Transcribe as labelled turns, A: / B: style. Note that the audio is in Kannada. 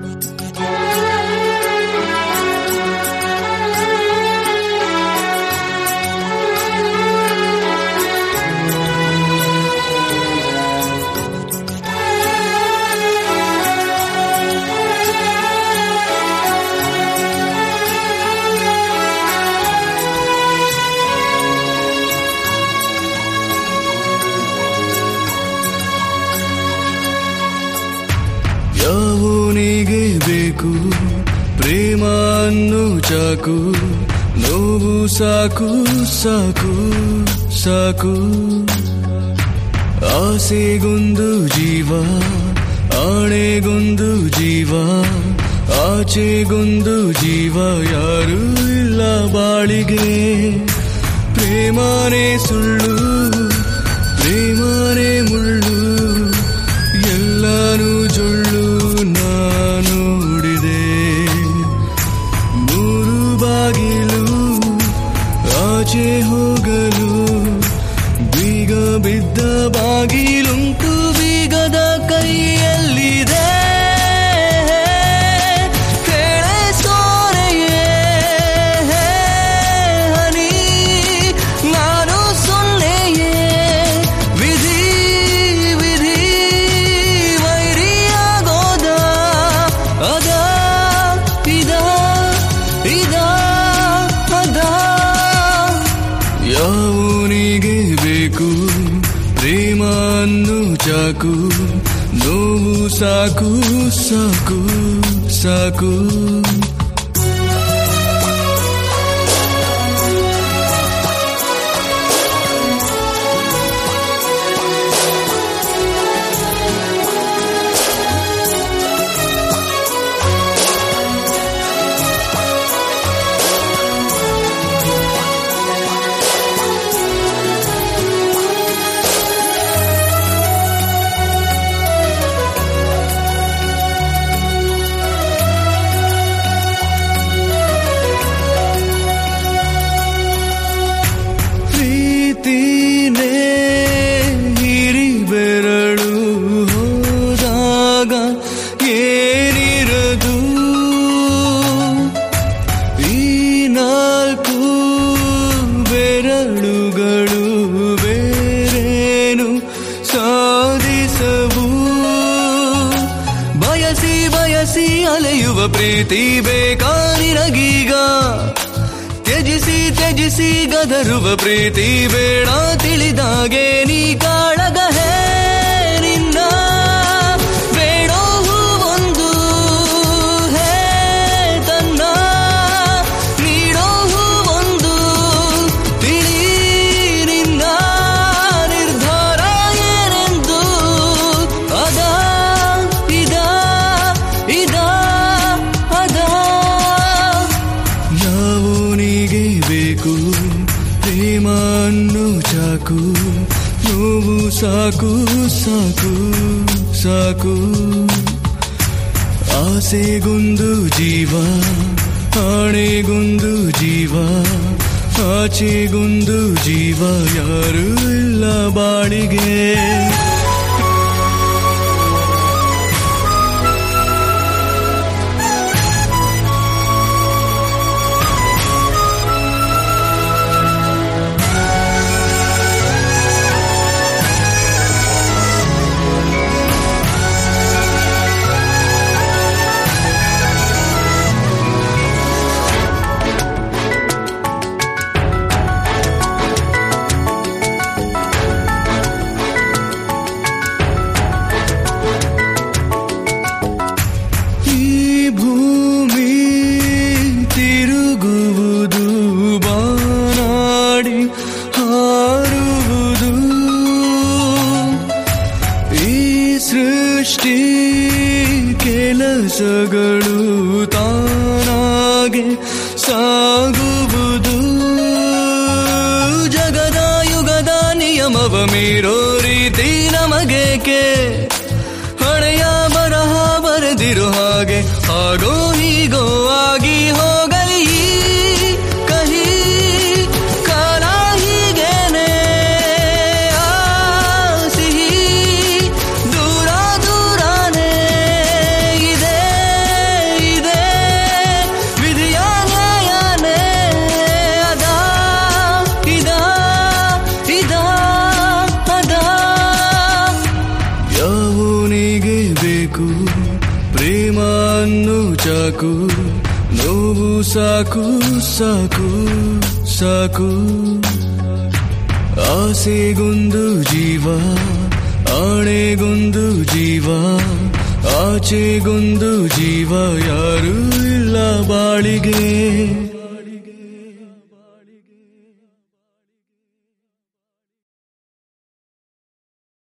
A: ಯಾವನಿಗೆ ಬೇಕು ಪ್ರೇಮ ಅನ್ನೋ ಚಾಕು ನೋವು ಸಾಕು ಸಾಕು ಸಾಕು ಆಸೆಗೊಂದು ಜೀವ ಆಣೆಗೊಂದು ಜೀವ ಆಚೆಗೊಂದು ಜೀವ ಯಾರೂ ಇಲ್ಲ ಬಾಳಿಗೆ ಪ್ರೇಮನೇ ಸುಳ್ಳು ಪ್ರೇಮನೇ ಮುಳ್ಳು ಎಲ್ಲಾನು ಜೊಳ್ಳು ನಾನು ನೋಡಿದೆ ಮೂರು ಬಾಗಿಲು ಆಚೆ ಹೋಗಲು ಬೀಗ ಬಿದ್ದ ಬಾಗಿಲುಂಟು ಬೀಗದ ಕೈಯಲ್ಲಿದೆ ಕೇಳೆ ಸೋರೆಯೇ ಹನಿ ನಾನು ಸೊನ್ನೆಯೇ ವಿಧಿ ವಿಧಿ ವೈರಿಯಾಗೋದ ಅದ ಇದ ಇದ ಅದ ಯಾವನಿಗೆ ಬೇಕು ಪ್ರೇಮ ಅನ್ನು ಚಾಕು ನೋವು ಸಾಕು ಸಾಕು ಸಾಕು ಪ್ರೀತಿನೇ ಹಿರಿ ಬೆರಳು ಹೋದಾಗ ಏನಿರದು ಈ ನಾಲ್ಕು ಬೆರಳುಗಳು ಬೇರೇನು ಸಾಧಿಸವು ಬಯಸಿ ಬಯಸಿ ಅಲೆಯುವ ಪ್ರೀತಿ ಬೇಕಾ ನಿನಗೀಗ ತ್ಯಜಿಸಿ ತ್ಯಜಿಸಿ ಗದರುವ ಪ್ರೀತಿ ಬೇಡ ತಿಳಿದಾಗೆ ನೀ ಕಾಳಗಹೇ ನಿನ್ನ ಬೇಡೋ ಹೂವೊಂದು ಹೇ ತನ್ನ ನೀಡೋ ಹೂವೊಂದು ತಿಳಿ ನಿನ್ನ ನಿರ್ಧಾರ ಏನೆಂದು ಅದ ಇದ ಇದ ಅದ ಯಾವನಿಗೆ ಬೇಕು ಪ್ರೇಮ ಅನ್ನೋ ಚಾಕು ನೋವು ಸಾಕು ಸಾಕು ಸಾಕು ಆಸೆಗೊಂದು ಜೀವ ಆಣೆಗೊಂದು ಜೀವ ಆಚೆಗೊಂದು ಜೀವ ಯಾರೂ ಇಲ್ಲ ಬಾಳಿಗೆ ಈ ಭೂಮಿ ತಿರುಗುವುದು ಬಾನಾಡಿ ಹಾರುವುದು ಈ ಸೃಷ್ಟಿ ಕೆಲಸಗಳು ತಾನಾಗೆ ಸಾಗುವುದು ಜಗದ ಯುಗದ ನಿಯಮವ ಮೀರೋ ರೀತಿ ನಮಗೇಕೆ ಹಣೆಯ ಬರಹ ಬರೆದಿರೋ ಹಾಗೆ ಹಾಗೋ ಹೀಗೋ ಆಗಿ ಹೋಗಲಿ ಈ ಕಹಿ ಕಾಲ ಹೀಗೇನೆ ಆ ಸಿಹಿ ದೂರ ದೂರನೇ ಇದೆ ಸಾಕು ನೋವು ಸಾಕು ಸಾಕು ಸಾಕು ಆಸೆಗೊಂದು ಜೀವ ಆಣೆಗೊಂದು ಜೀವ ಆಚೆಗೊಂದು ಜೀವ ಯಾರೂ ಇಲ್ಲ ಬಾಳಿಗೆ